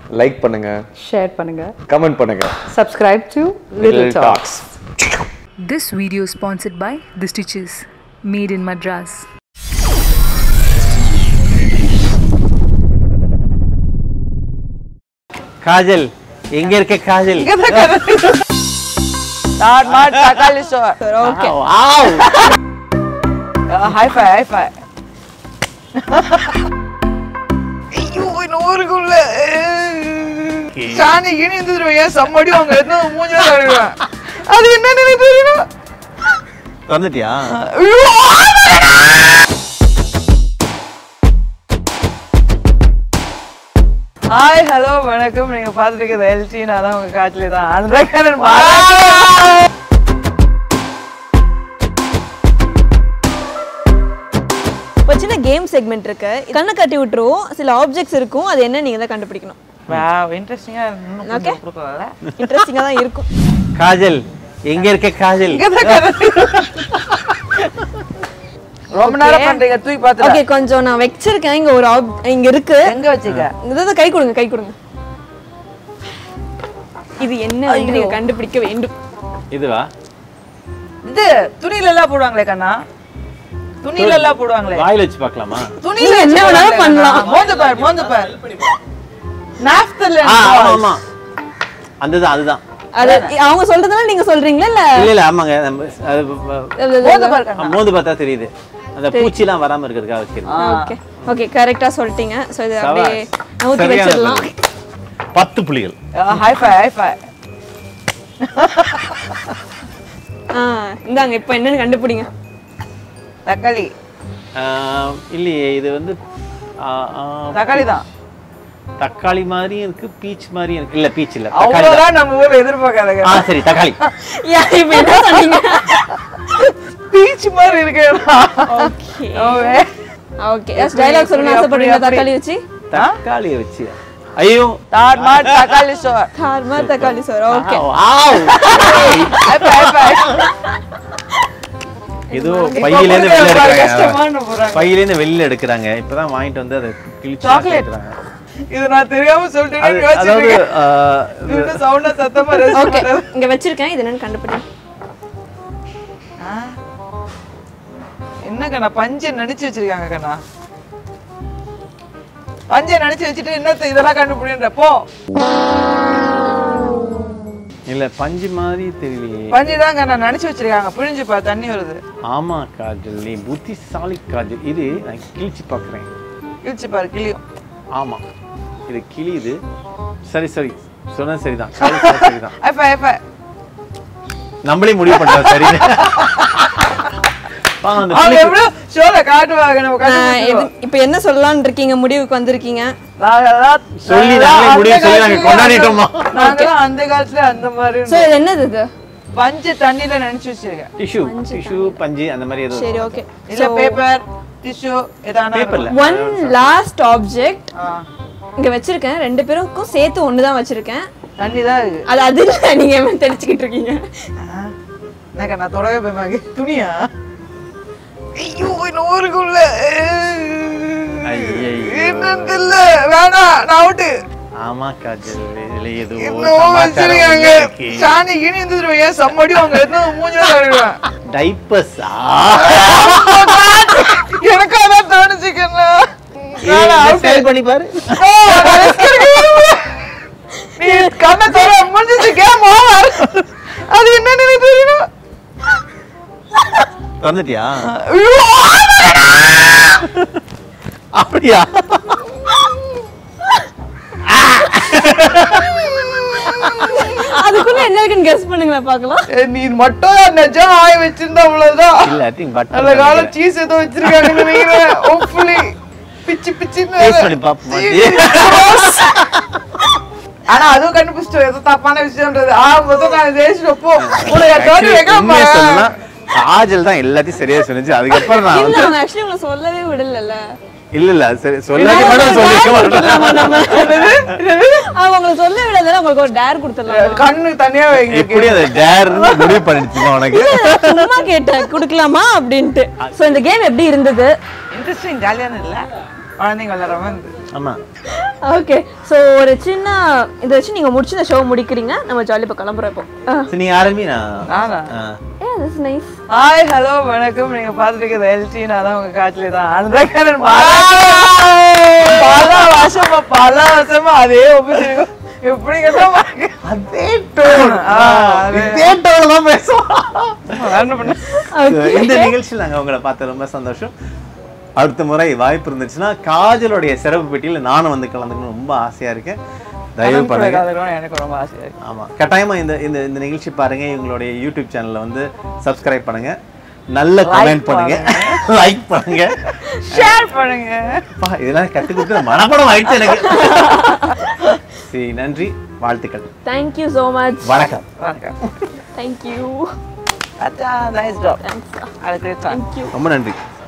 Like பண்ணுங்க share பண்ணுங்க comment பண்ணுங்க subscribe to Little Talks This video is sponsored by The Stitches, made in Madras. Kajal எங்க இருக்க Kajal Not not தக்காளி சோறு ஓகே ஆவ். ஹை ஃபை ஹை ஃபை ஐயோ நூறுக்குள்ள சாணி கிணி இருந்துருவேன் ஏன் சம்மடி அவங்க என்ன மூஞ்சா தருவேன் அது என்னன்னு எனக்கு தெரியல வந்துட்டியா ஐயோ ஹாய் ஹலோ வணக்கம் நீங்க பார்த்துருக்கிறது எல்டி நான் தான் உங்க காட்டிலே தான் அந்த கண்ணன் ஒரு சின்ன கேம் செக்மெண்ட் இருக்கு கண்ணை கட்டி விட்டுருவோம் சில ஆப்ஜெக்ட்ஸ் இருக்கும் அது என்ன நீங்க தான் கண்டுபிடிக்கணும் வாவ் இன்ட்ரெஸ்டிங்கா இன்னும் Okay. கொஞ்சம் கொடுக்கலாம்ல இன்ட்ரெஸ்டிங்கா தான் இருக்கும் காஜல் எங்க இருக்க காஜல் ரொம்ப நேரம் பண்றீங்க தூக்கி ஓகே பார்த்துட்டு கொஞ்சம் நான் வச்சிருக்கேன் இங்க ஒரு ஆப் இங்க இருக்கு எங்க வச்சுக்க இதை கை கொடுங்க கை கொடுங்க இது என்ன என்று நீங்க கண்டுபிடிக்க வேண்டும் இதுவா இது துணியில எல்லாம் போடுவாங்களே கண்ணா துணியில எல்லாம் போடுவாங்களே வாயில வச்சு பார்க்கலாமா துணியில நீங்க என்ன வச்சு வேணாலும் போடுவாங்களே பண்ணலாம். கண்ணா. மோந்து பார் மோந்து பார் நாப்தல் ஆ, ஆமா ஆமா அதுதான் அதுதான் அது அவங்க சொல்றதுனால நீங்க சொல்றீங்களா இல்ல இல்ல இல்ல ஆமாங்க நம்ம அது மோந்து பார் ஆ, கண்ணா மோந்து பார்த்தா தெரியுது அந்த பூச்சிலாம் வராம இருக்கிறதுக்காக வச்சிருக்கேன் ஓகே ஓகே கரெக்டா சொல்லிட்டீங்க சோ இது அப்படியே நவுத்தி சரியான வச்சிடலாம் பதில். பத்து புலிகள் ஹை ஃபை ஹை ஃபை ஆ இந்தாங்க இப்போ என்னன்னு கண்டுபிடிங்க தக்காளி ஆ, இல்லையே இது வந்து ஆ, ஆ, தக்காளி தான் தக்காளி மாதிரியும் இருக்கு பீச் மாதிரியும் இருக்கு இல்ல பீச் இல்ல தக்காளி தான். அவ்வளவுதான் நம்ம ஊர்ல எதிர்பார்க்காத ஆ சரி தக்காளி யா, இப்ப என்ன சொன்னீங்க பீச் மாதிரி இருக்கு ஓகே ஓவே. ஓகே டைலாக் சொல்லணும்னு அப்படி, ஆசைப்படுறீங்க அப்படி. தக்காளி வச்சு தக்காளியை வச்சு ஐயோ தாட் மாட் தக்காளி சோறு கார்மா தக்காளி சார் ஓகே ஆவ். ஹை ஃபை ஹை ஃபை ஏதோ பையில இருந்து வெளில எடுக்கிறாங்க கஷ்டமான போறாங்க பையில இருந்து வெளில எடுக்கிறாங்க இப்பதான் வாங்கிட்டு வந்து அதை கிழிச்சு Chocolate. எடுக்கிறாங்க இது நான் தெரியாம அது சொல்லிட்டேன்னு அதாவது யோசிச்சிருக்கேன் ஆ, இது சவுண்டா சத்தமா ரெஸ்ட் ஓகே பண்றது இங்க வச்சிருக்கேன் இது என்னன்னு கண்டுபிடிங்க என்ன கண்ணா பஞ்சை நடிச்சு வச்சிருக்காங்க கண்ணா பஞ்சை நடிச்சு வச்சுட்டு என்னத்த இதெல்லாம் கண்டுபிடின்ற போ இல்ல பஞ்சு மாதிரி தெரியலையே பஞ்சு தான் கண்ணா நடிச்சு வச்சிருக்காங்க பிழிஞ்சு பா தண்ணி வருது ஆமா காஜல் நீ புத்திசாலி காஜல் இது நான் கிழிச்சு பார்க்குறேன் கிழிச்சு பாரு கிளியும் ஆமா இது கிழியுது சரி சரி சொன்னது சரிதான் காஜல் சொன்னது சரிதான் ஐஃபா ஐஃபா நம்மளே முடிவு பண்றோம் சரி வாங்க அந்த அவங்க கிளிக்கு- எவ்வளவு ஷோல காட்டுவாங்க நம்ம நான் இது கண்டுபிடிச்சிருவோம். இப்போ என்ன சொல்லலாம்னு இருக்கீங்க முடிவுக்கு வந்திருக்கீங்க நாங்கெல்லாம் சொல்லி நாங்கெல்லாம் நாங்களே அந்த முடிவு சொல்லி நாங்க காலத்துல கொண்டாடிட்டோமா? அந்த- நாங்கெல்லாம் அந்த காலத்துல அந்த மாதிரி சோ இது என்னது இது பஞ்சு தண்ணியில நினைச்சு வச்சிருக்கேன் டிஷ்யூ டிஷ்யூ பஞ்சு அந்த மாதிரி ஏதோ சரி ஓகே இல்ல பேப்பர் டிஷ்யூ ஏதான பேப்பர்ல ஒன் லாஸ்ட் ஆப்ஜெக்ட் ஆ, இங்க வச்சிருக்கேன் ரெண்டு பேருக்கும் சேர்த்து ஒன்று தான் வச்சிருக்கேன் தண்ணி தான் இருக்கு அது அது இல்லை நீங்க என்ன தெளிச்சுக்கிட்டு இருக்கீங்க எனக்கு நான் தொடவே பயமாங்க துணியா ஐயோ நூறுக்குள்ள ஐயையோ. என்னன்னு இல்ல வேணாம் நான் அவுட்டு ஆமா காஜல் இதுல ஏதோ இன்னும் சமாச்சாரம் வச்சிருக்காங்க உள்ள இருக்கு. சாணி கிணி இருந்துருவேன் ஏன் சம்மடி அவங்க என்ன மூஞ்சா தருவேன் டைப்பர்ஸா எனக்கு அதான் தோணுச்சுக்கண்ணா சேல் பண்ணி பாரு நீ கண்ணை தர முடிஞ்சிச்சு கேம் ஓவர் அது என்னன்னு எனக்கு தெரியணும் வந்துட்டியா ஐயோ, அப்படியா அதுக்குள்ள என்ன இருக்குன்னு கெஸ் பண்ணுங்களேன் பார்க்கலாம் ஏ, நீ மட்டும் நிஜம் ஆய வச்சிருந்தா அவ்வளவுதான் இல்ல ஐ திங்க் பட் அந்த கால சீஸ் ஏதோ வச்சிருக்காங்கன்னு நினைக்கிறேன் ஹோப்ஃபுல்லி பிச்சு பிச்சுன்னு டேஸ்ட் பண்ணி பாப்போம் ஆனா அதுவும் கண்டுபிடிச்சிட்டோம் ஏதோ தப்பான விஷயம்ன்றது ஆ முதல் நான் ஜெயிச்சிட்டோம் போ உனக்கு தோணி வைக்கிறேன் உண்மையை சொல்லணும்னா காஜல் தான் எல்லாத்தையும் சரியா சொன்னுச்சு அதுக்கப்புறம் நான் இல்ல வந்து அவங்க ஆக்சுவலி உங்களை சொல்லவே விடல இல்ல இல்ல அது சரி சொல்லாட்டி மட்டும் சொல்லிருக்க மாட்டேன் அவங்க உங்களை சொல்ல விடல உங்களுக்கு ஒரு டேர் கொடுத்துடலாம் கண்ணு தனியா வைங்க எப்படி அதை டேர் முடிவு பண்ணிடுச்சுமா உனக்கு சும்மா கேட்டேன் குடுக்கலாமா அப்படின்ட்டு சோ இந்த கேம் எப்படி இருந்தது இன்ட்ரெஸ்டிங் ஜாலியான இல்ல குழந்தைங்க விளையாடுற மாதிரி ஆமா ஓகே ஸோ ஒரு சின்ன இதை வச்சு நீங்க முடிச்சு இந்த ஷோ முடிக்கிறீங்க நம்ம ஜாலி இப்போ கிளம்புறோம் இப்போ சரி நீ ஆரம்பி நான் நானா ஆ. ஏ திஸ் நைஸ் ஹாய் ஹலோ வணக்கம் நீங்க பாத்துருக்கிறது எல்டி நான் தான் உங்க காட்டுல தான் அந்த பல வருஷமா பல வருஷமா அதே ஒப்பிச்சு எப்படி கேட்டா அதே டோன் இதே டோன் தான் பேசுவோம் என்ன பண்ண இந்த நிகழ்ச்சியில் நாங்க உங்களை பார்த்து ரொம்ப சந்தோஷம் அடுத்த முறை வாய்ப்பு இருந்துச்சுன்னா காஜலுடைய சிறப்பு பெட்டியில் நானும் வந்து கலந்துக்கணும் ரொம்ப ஆசையா இருக்கேன் தயவு பண்ணுங்க எனக்கு ரொம்ப ஆசையா இருக்கு ஆமா கட்டாயமா இந்த இந்த இந்த நிகழ்ச்சி பாருங்க இவங்களுடைய யூடியூப் சேனல்ல வந்து சப்ஸ்கிரைப் பண்ணுங்க நல்ல கமெண்ட் பண்ணுங்க லைக் பண்ணுங்க ஷேர் பண்ணுங்க அப்பா, இதெல்லாம் கத்து கொடுத்து மனப்படம் ஆயிடுச்சு எனக்கு சரி நன்றி வாழ்த்துக்கள் தேங்க்யூ ஸோ மச் வணக்கம் வணக்கம் தேங்க்யூ அச்சா நைஸ் ஜாப் தேங்க்ஸ் அது கிரேட் தேங்க்யூ ரொம்ப நன்றி